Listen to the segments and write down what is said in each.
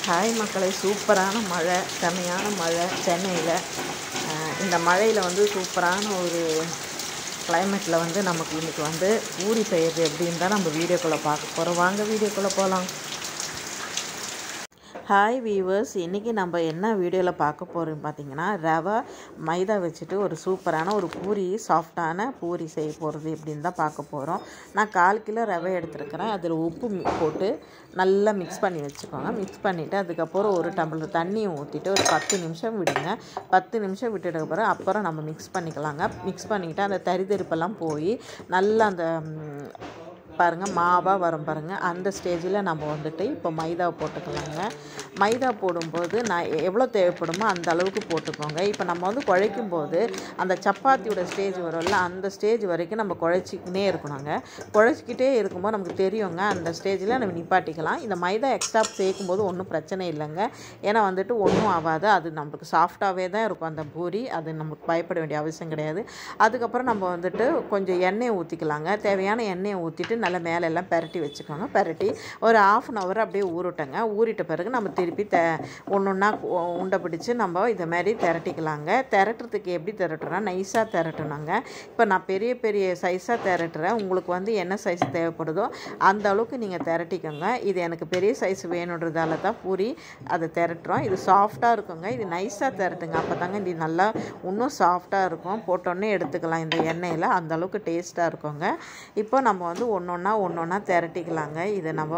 hi மக்களே சூப்பரான மழை செமையான மழை சென்னையில் இந்த மழையில் வந்து சூப்பரான ஒரு கிளைமேட்டில் வந்து நமக்கு இன்றைக்கி வந்து பூரி செய்கிறது எப்படின்னு தான் நம்ம வீடியோக்குள்ளே பார்க்க போகிறோம் வாங்க வீடியோக்குள்ளே போகலாம் ஹாய் வீவர்ஸ் இன்றைக்கி நம்ம என்ன வீடியோவில் பார்க்க போகிறோம் பார்த்தீங்கன்னா ரவை மைதா வச்சுட்டு ஒரு சூப்பரான ஒரு பூரி சாஃப்டான பூரி செய்ய போகிறது எப்படின்னு தான் பார்க்க போகிறோம் நான் கால் கிலோ ரவை எடுத்துருக்கிறேன் அதில் உப்பு மி- போட்டு நல்லா மிக்ஸ் பண்ணி வச்சுக்கோங்க மிக்ஸ் பண்ணிவிட்டு அதுக்கப்புறம் ஒரு டம்ளர் தண்ணியை ஊற்றிட்டு ஒரு பத்து நிமிஷம் விடுங்க பத்து நிமிஷம் விட்டுட்டு பிறகு அப்புறம் நம்ம மிக்ஸ் பண்ணிக்கலாங்க மிக்ஸ் பண்ணிக்கிட்டு அந்த தரிதரிப்பெல்லாம் போய் நல்லா அந்த ம், பாருங்கள் மாவாக வரும் பாருங்கள் அந்த ஸ்டேஜில் நம்ம வந்துட்டு இப்போ மைதா போட்டுக்கலாங்க மைதா போடும்போது நான் எவ்வளோ தேவைப்படுமோ அந்த அளவுக்கு போட்டுக்கோங்க இப்போ நம்ம வந்து குழைக்கும் போது அந்த சப்பாத்தியோட ஸ்டேஜ் வரும்ல அந்த ஸ்டேஜ் வரைக்கும் நம்ம குழைச்சிக்கினே இருக்கணுங்க குழைச்சிக்கிட்டே இருக்கும்போது நமக்கு தெரியுங்க அந்த ஸ்டேஜில் நம்ம நிப்பாட்டிக்கலாம் இந்த மைதா எக்ஸ்ட்ரா சேர்க்கும்போது ஒன்றும் பிரச்சனை இல்லைங்க ஏன்னா வந்துட்டு ஒன்றும் ஆகாது அது நம்மளுக்கு சாஃப்டாகவே தான் இருக்கும் அந்த பூரி அது நமக்கு பயப்பட வேண்டிய அவசியம் கிடையாது அதுக்கப்புறம் நம்ம வந்துட்டு கொஞ்சம் எண்ணெயை ஊற்றிக்கலாங்க தேவையான எண்ணெயை ஊற்றிட்டு நல்லா மேலே எல்லாம் பெரட்டி வச்சுக்கோங்க பெரட்டி ஒரு ஆஃப் அன் ஹவர் அப்படியே ஊறட்டங்க ஊறிட்ட பிறகு நம்ம திருப்பி த ஒன்று ஒன்றா உண்டை பிடிச்சி நம்ம இதை மாதிரி திரட்டிக்கலாங்க திரட்டுறதுக்கு எப்படி திரட்டுறோன்னா நைஸாக திரட்டணுங்க இப்போ நான் பெரிய பெரிய சைஸாக திரட்டுறேன் உங்களுக்கு வந்து என்ன சைஸ் தேவைப்படுதோ அந்த அளவுக்கு நீங்கள் திரட்டிக்கோங்க இது எனக்கு பெரிய சைஸ் வேணுன்றதால தான் பூரி அதை திரட்டுறோம் இது சாஃப்டாக இருக்குங்க இது நைஸாக திரட்டுங்க அப்போ தாங்க இது நல்லா இன்னும் சாஃப்டாக இருக்கும் போட்டோன்னே எடுத்துக்கலாம் இந்த எண்ணெயில் அந்த அளவுக்கு டேஸ்ட்டாக இருக்குங்க இப்போ நம்ம வந்து ஒன்று ஒன்றா ஒன்று ஒன்றா திரட்டிக்கலாங்க இதை நம்ம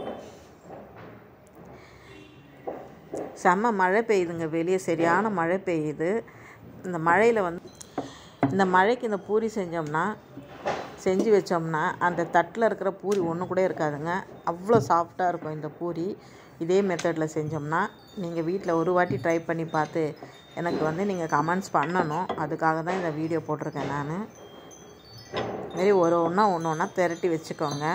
செம்ம மழை பெய்யுதுங்க வெளியே சரியான மழை பெய்யுது இந்த மழையில் வந்து இந்த மழைக்கு இந்த பூரி செஞ்சோம்னா செஞ்சு வச்சோம்னா அந்த தட்டில் இருக்கிற பூரி ஒன்று கூட இருக்காதுங்க அவ்வளோ சாஃப்டாக இருக்கும் இந்த பூரி இதே மெத்தடில் செஞ்சோம்னா நீங்கள் வீட்டில் ஒரு வாட்டி ட்ரை பண்ணி பார்த்து எனக்கு வந்து நீங்கள் கமெண்ட்ஸ் பண்ணணும் அதுக்காக தான் இந்த வீடியோ போட்டிருக்கேன் நான் மாரி ஒரு ஒன்றா ஒன்று ஒன்றா திரட்டி வச்சுக்கோங்க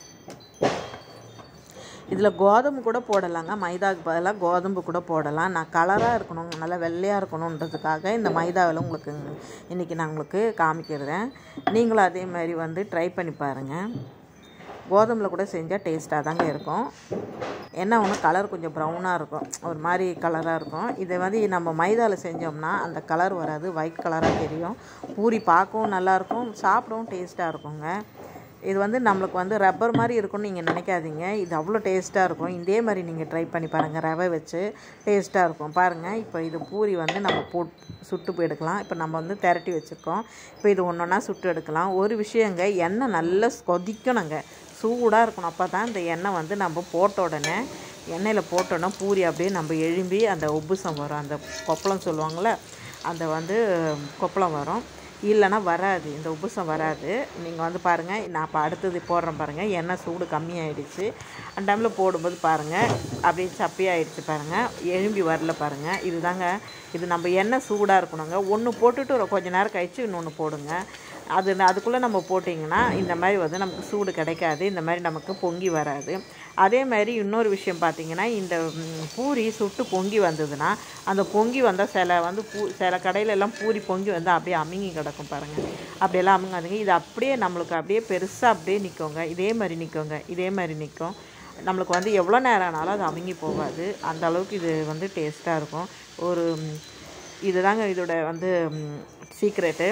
இதில் கோதுமை கூட போடலாங்க மைதாவுக்கு பதிலாக கோதுமை கூட போடலாம் நான் கலராக இருக்கணும் நல்லா வெள்ளையாக இருக்கணுன்றதுக்காக இந்த மைதாவில் உங்களுக்கு இன்றைக்கி நான் உங்களுக்கு காமிக்கிறேன் நீங்களும் அதே மாதிரி வந்து ட்ரை பண்ணி பாருங்கள் கோதுமையில் கூட செஞ்சால் டேஸ்ட்டாக தாங்க இருக்கும் என்ன ஒன்று கலர் கொஞ்சம் ப்ரௌனாக இருக்கும் ஒரு மாதிரி கலராக இருக்கும் இதை வந்து நம்ம மைதாவில் செஞ்சோம்னா அந்த கலர் வராது ஒயிட் கலராக தெரியும் பூரி பார்க்கவும் நல்லாயிருக்கும் சாப்பிடவும் டேஸ்ட்டாக இருக்குங்க இது வந்து நம்மளுக்கு வந்து ரப்பர் மாதிரி இருக்கும்னு நீங்கள் நினைக்காதீங்க இது அவ்வளோ டேஸ்ட்டாக இருக்கும் இதே மாதிரி நீங்கள் ட்ரை பண்ணி பாருங்கள் ரவை வச்சு டேஸ்ட்டாக இருக்கும் பாருங்கள் இப்போ இது பூரி வந்து நம்ம போட் சுட்டு போய் எடுக்கலாம் இப்போ நம்ம வந்து திரட்டி வச்சுருக்கோம் இப்போ இது ஒன்று ஒன்றா சுட்டு எடுக்கலாம் ஒரு விஷயங்க எண்ணெய் நல்லா கொதிக்கணுங்க சூடாக இருக்கணும் அப்போ தான் இந்த எண்ணெய் வந்து நம்ம போட்ட உடனே எண்ணெயில் போட்டோன்னா பூரி அப்படியே நம்ம எழும்பி அந்த உப்புசம் வரும் அந்த கொப்பளம் சொல்லுவாங்கள்ல அந்த வந்து கொப்பளம் வரும் இல்லைன்னா வராது இந்த உப்புசம் வராது நீங்கள் வந்து பாருங்கள் நான் இப்போ அடுத்தது போடுறேன் பாருங்கள் எண்ணெய் சூடு கம்மியாயிடுச்சு அந்த டைமில் போடும்போது பாருங்கள் அப்படியே சப்பியாயிடுச்சு பாருங்கள் எழும்பி வரல பாருங்கள் இதுதாங்க இது நம்ம எண்ணெய் சூடாக இருக்கணுங்க ஒன்று போட்டுட்டு ஒரு கொஞ்ச நேரம் கழித்து இன்னொன்று போடுங்க அது அதுக்குள்ளே நம்ம போட்டிங்கன்னா இந்த மாதிரி வந்து நமக்கு சூடு கிடைக்காது இந்த மாதிரி நமக்கு பொங்கி வராது அதே மாதிரி இன்னொரு விஷயம் பார்த்தீங்கன்னா இந்த ம், பூரி சுட்டு பொங்கி வந்ததுன்னா அந்த பொங்கி வந்தால் சில வந்து பூ சில கடையில எல்லாம் பூரி பொங்கி வந்து அப்படியே அமுங்கி கிடக்கும் பாருங்கள் அப்படியெல்லாம் அமுங்காதுங்க இது அப்படியே நம்மளுக்கு அப்படியே பெருசாக அப்படியே நிற்குங்க இதே மாதிரி நிற்குங்க இதே மாதிரி நிற்கும் நம்மளுக்கு வந்து எவ்வளோ நேரம் ஆனாலும் அது அமுங்கி போகாது அந்த அளவுக்கு இது வந்து டேஸ்ட்டாக இருக்கும் ஒரு ம், இதுதாங்க இதோட வந்து சீக்ரெட்டு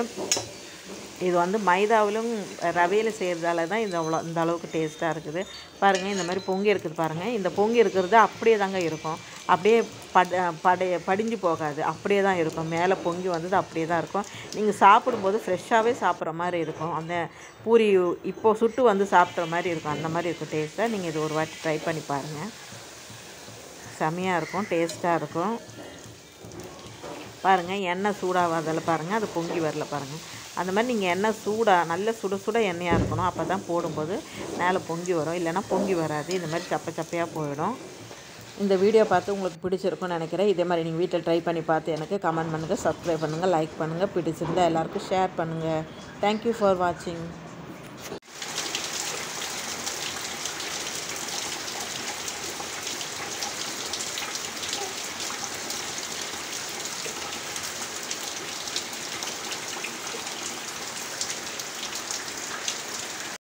இது வந்து மைதாவிலும் ரவையில் செய்கிறதால தான் இது அவ்வளோ இந்த அளவுக்கு டேஸ்ட்டாக இருக்குது பாருங்கள் இந்த மாதிரி பொங்கி இருக்குது பாருங்கள் இந்த பொங்கி இருக்கிறது அப்படியே தாங்க இருக்கும் அப்படியே பட படை படிஞ்சு போகாது அப்படியே தான் இருக்கும் மேலே பொங்கி வந்தது அப்படியே தான் இருக்கும் நீங்கள் சாப்பிடும்போது ஃப்ரெஷ்ஷாகவே சாப்பிட்ற மாதிரி இருக்கும் அந்த பூரி இப்போது சுட்டு வந்து சாப்பிட்ற மாதிரி இருக்கும் அந்த மாதிரி இருக்கும் டேஸ்ட்டாக நீங்கள் இது ஒரு வாட்டி ட்ரை பண்ணி பாருங்கள் செமையாக இருக்கும் டேஸ்ட்டாக இருக்கும் பாருங்கள் எண்ணெய் சூடாகாதில் பாருங்கள் அது பொங்கி வரல பாருங்கள் அந்த மாதிரி நீங்கள் எண்ணெய் சூடாக நல்ல சுட சுட எண்ணெயாக இருக்கணும் அப்போ தான் போடும்போது மேலே பொங்கி வரும் இல்லைன்னா பொங்கி வராது இந்த மாதிரி சப்ப சப்பையாக போயிடும் இந்த வீடியோ பார்த்து உங்களுக்கு பிடிச்சிருக்கும்னு நினைக்கிறேன் இதே மாதிரி நீங்கள் வீட்டில் ட்ரை பண்ணி பார்த்து எனக்கு கமெண்ட் பண்ணுங்கள் சப்ஸ்கிரைப் பண்ணுங்கள் லைக் பண்ணுங்கள் பிடிச்சிருந்தா எல்லாருக்கும் ஷேர் பண்ணுங்கள் தேங்க்யூ ஃபார் வாட்சிங்